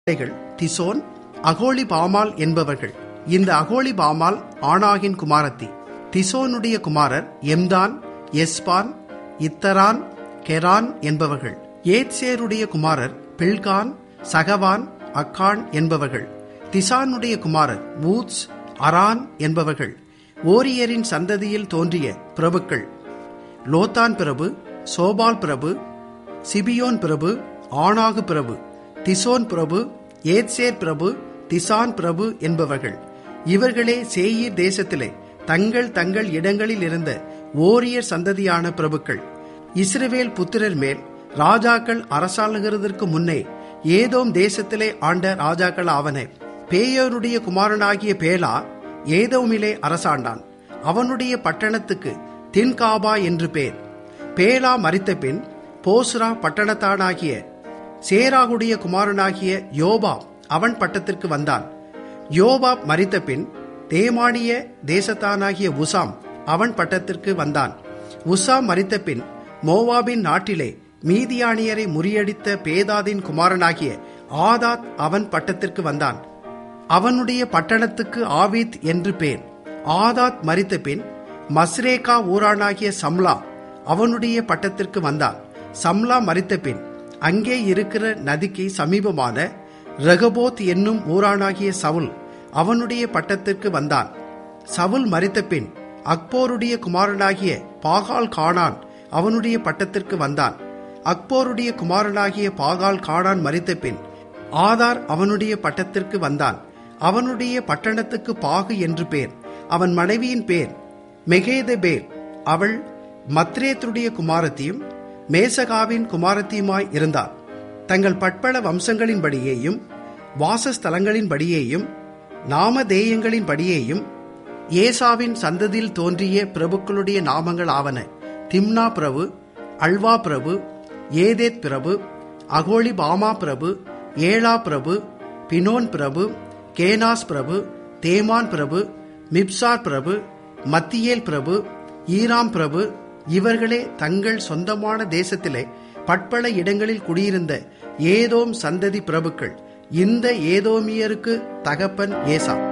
பிள்ளைகள் திசோன் அகோலி பாமால் என்பவர்கள் இந்த அகோலி பாமால் ஆனாகின் குமாரத்தி திசோனுடைய குமாரர் எம்தான் எஸ்பான் இத்தரான் கெரான் என்பவர்கள் ஏத்சேருடைய குமாரர் பில்கான் சகவான் அக்கான் என்பவர்கள் திசானுடைய குமாரர் ஊத்ஸ் அரான் என்பவர்கள் ஓரியரின் சந்ததியில் தோன்றிய பிரபுக்கள் லோத்தான் பிரபு சோபால் பிரபு சிபியோன் பிரபு ஆனாகு பிரபு திசோன் பிரபு ஏத்சேர் பிரபு திசான் பிரபு என்பவர்கள் இவர்களே சேயீர் தேசத்திலே தங்கள் தங்கள் இடங்களில் இருந்த ஓரியர் சந்ததியான பிரபுக்கள் இஸ்ரவேல் புத்திரர் மேல் ராஜாக்கள் அரசாளுகிறதற்கு முன்னே ஏதோம் தேசத்திலே ஆண்ட ராஜாக்கள் ஆவன பேயோருடைய குமாரனாகிய பேலா ஏதோமிலே அரசாண்டான் அவனுடைய பட்டணத்துக்கு தின்காபா என்று பேர் பேலா மறித்த பின் போஸ்ரா பட்டணத்தானாகிய சேராகுடைய குமாரனாகிய யோபாப் அவன் பட்டத்திற்கு வந்தான் யோபாப் மறித்த பின் தேமானிய தேசத்தானாகிய உசாம் அவன் பட்டத்திற்கு வந்தான் உசாம் மறித்த பின் மோவாபின் நாட்டிலே மீதியானியரை முறியடித்த பேதாதின் குமாரனாகிய ஆதாத் அவன் பட்டத்திற்கு வந்தான் அவனுடைய பட்டணத்துக்கு ஆவீத் என்று பேர் ஆதாத் மறித்த பின் மஸ்ரேகா ஊரானாகிய சம்லா அவனுடைய பட்டத்திற்கு வந்தான் சம்லா மறித்த பின் அங்கே இருக்கிற நதிக்கு சமீபமான ரகபோத் என்னும் ஊரானாகிய சவுல் அவனுடைய பட்டத்திற்கு வந்தான் சவுல் மறித்த பின் அக்போருடைய குமாரனாகிய பாகால் கானான் அவனுடைய பட்டத்திற்கு வந்தான் அக்போருடைய குமாரனாகிய பாகால் கானான் மறித்த பின் ஆதார் அவனுடைய பட்டத்திற்கு வந்தான் அவனுடைய பட்டணத்துக்கு பாகு என்று பேர் அவன் மனைவியின் பேர் மெகேதபேல் அவள் மத்ரேத்துடைய குமாரத்தியும் மேசகாவின் குமாரத்தியுமாய் இருந்தார் தங்கள் பட்பள வம்சங்களின்படியேயும் வாசஸ்தலங்களின்படியேயும் நாமதேயங்களின்படியேயும் ஏசாவின் சந்ததியில் தோன்றிய பிரபுக்களுடைய நாமங்கள் ஆவன திம்னா பிரபு அல்வா பிரபு ஏதேத் பிரபு அகோலி பாமா பிரபு ஏழா பிரபு பினோன் பிரபு கேனாஸ் பிரபு தேமான் பிரபு மிப்சார் பிரபு மத்தியேல் பிரபு ஈராம் பிரபு இவர்களே தங்கள் சொந்தமான தேசத்திலே பட்பல இடங்களில் குடியிருந்த ஏதோம் சந்ததி பிரபுக்கள் இந்த ஏதோமியருக்கு தகப்பன் ஏசா